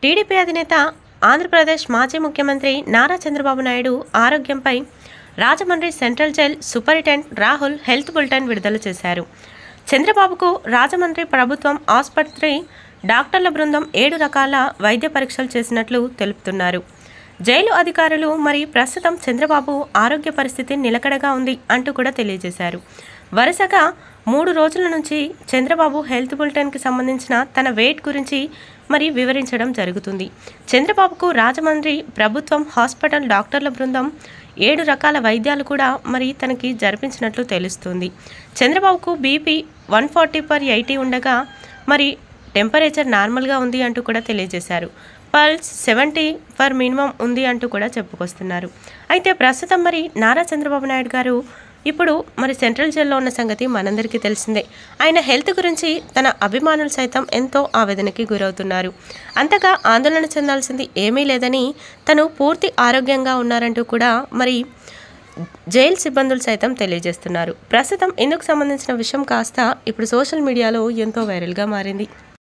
TDP అధినేత ఆంధ్రప్రదేశ్ మాజీ ముఖ్యమంత్రి నారా చంద్రబాబు నాయుడు ఆరోగ్యంపై Rajahmundry central jail superintendent Rahul health bulletin విడుదల చేశారు చంద్రబాబుకు రాజమండ్రి ప్రభుత్వం ఆసుపత్రి డాక్టర్ల బృందం ఏడు రకాల వైద్య పరీక్షలు చేసినట్లు తెలుపుతున్నారు జైలు అధికారులు మరి ప్రస్తుతం చంద్రబాబు ఆరోగ్య పరిస్థితి నిలకడగా ఉంది అంటూ కూడా తెలియజేశారు వరుసగా మూడు రోజుల నుంచి చంద్రబాబు హెల్త్ బులెటిన్కి సంబంధించిన తన వెయిట్ గురించి మరి వివరించడం జరుగుతుంది చంద్రబాబుకు రాజమండ్రి ప్రభుత్వం హాస్పిటల్ డాక్టర్ల బృందం ఏడు రకాల వైద్యాలు కూడా మరి తనకి జరిపించినట్లు తెలుస్తుంది చంద్రబాబుకు BP one forty per eighty ఉండగా మరి టెంపరేచర్ నార్మల్గా ఉంది అంటూ కూడా తెలియజేశారు పల్స్ సెవెంటీ ఫర్ మినిమం ఉంది అంటూ కూడా చెప్పుకొస్తున్నారు అయితే ప్రస్తుతం మరి నారా చంద్రబాబు నాయుడు గారు ఇప్పుడు మరి సెంట్రల్ జైల్లో ఉన్న సంగతి మనందరికీ తెలిసిందే ఆయన హెల్త్ గురించి తన అభిమానులు సైతం ఎంతో ఆవేదనకి గురవుతున్నారు అంతగా ఆందోళన చెందాల్సింది ఏమీ లేదని తను పూర్తి ఆరోగ్యంగా ఉన్నారంటూ కూడా మరి జైలు సిబ్బందులు సైతం తెలియజేస్తున్నారు ప్రస్తుతం ఇందుకు సంబంధించిన విషయం కాస్త ఇప్పుడు సోషల్ మీడియాలో ఎంతో వైరల్గా మారింది